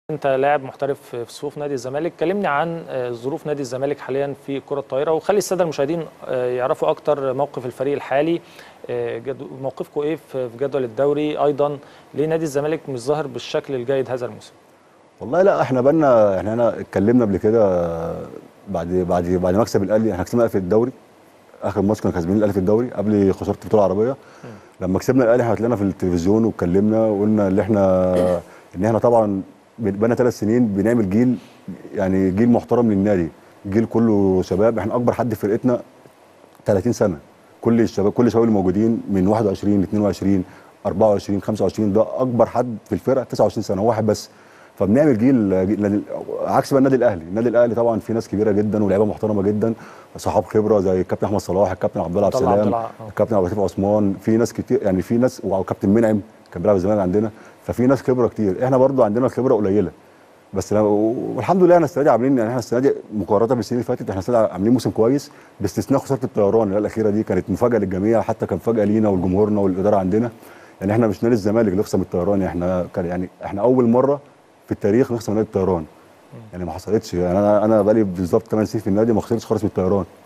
انت لاعب محترف في صفوف نادي الزمالك كلمني عن آه، ظروف نادي الزمالك حاليا في كره الطايره وخلي الساده المشاهدين آه، يعرفوا اكتر موقف الفريق الحالي آه، جدو- موقفكم ايه في في جدول الدوري ايضا ليه نادي الزمالك مش ظاهر بالشكل الجيد هذا الموسم والله لا احنا بالنا احنا هنا اتكلمنا قبل كده بعد بعد بعد مكسب الاهلي احنا كسبنا الاهلي في الدوري اخر ماتش كنا كاسبين الاهلي في الدوري قبل خساره البطوله العربيه لما كسبنا الاهلي احنا طلعنا في التلفزيون واتكلمنا وقلنا ان احنا ان احنا طبعا بقالنا ثلاث سنين بنعمل جيل يعني جيل محترم للنادي جيل كله شباب احنا اكبر حد في فرقتنا 30 سنه كل الشباب كل الشباب اللي موجودين من 21 22 24 25 ده اكبر حد في الفرقه 29 سنه هو واحد بس فبنعمل جيل, جيل عكس بقى النادي الاهلي النادي الاهلي طبعا في ناس كبيره جدا ولاعيبه محترمه جدا صحاب خبره زي الكابتن احمد صلاح الكابتن عبد الله عبد طلع عبد السلام الله، آه. الكابتن عبد اللطيف عثمان في ناس كتير يعني في ناس وكابتن منعم كان بيلعب زمان عندنا ففي ناس خبره كتير احنا برضو عندنا الخبره قليله بس لو والحمد لله احنا السنه دي عاملين يعني احنا السنه دي مقارنه بالسنين اللي فاتت احنا السنه دي عاملين موسم كويس باستثناء خساره الطيران اللي هي الاخيره دي كانت مفاجاه للجميع حتى كان مفاجاه لينا ولجمهورنا والاداره عندنا يعني احنا مش نادي الزمالك اللي نخسر من الطيران احنا كان يعني احنا اول مره في التاريخ نخسر من نادي الطيران يعني ما حصلتش يعني انا انا بقالي بالظبط 8 سنين في النادي ما خسرتش خالص من الطيران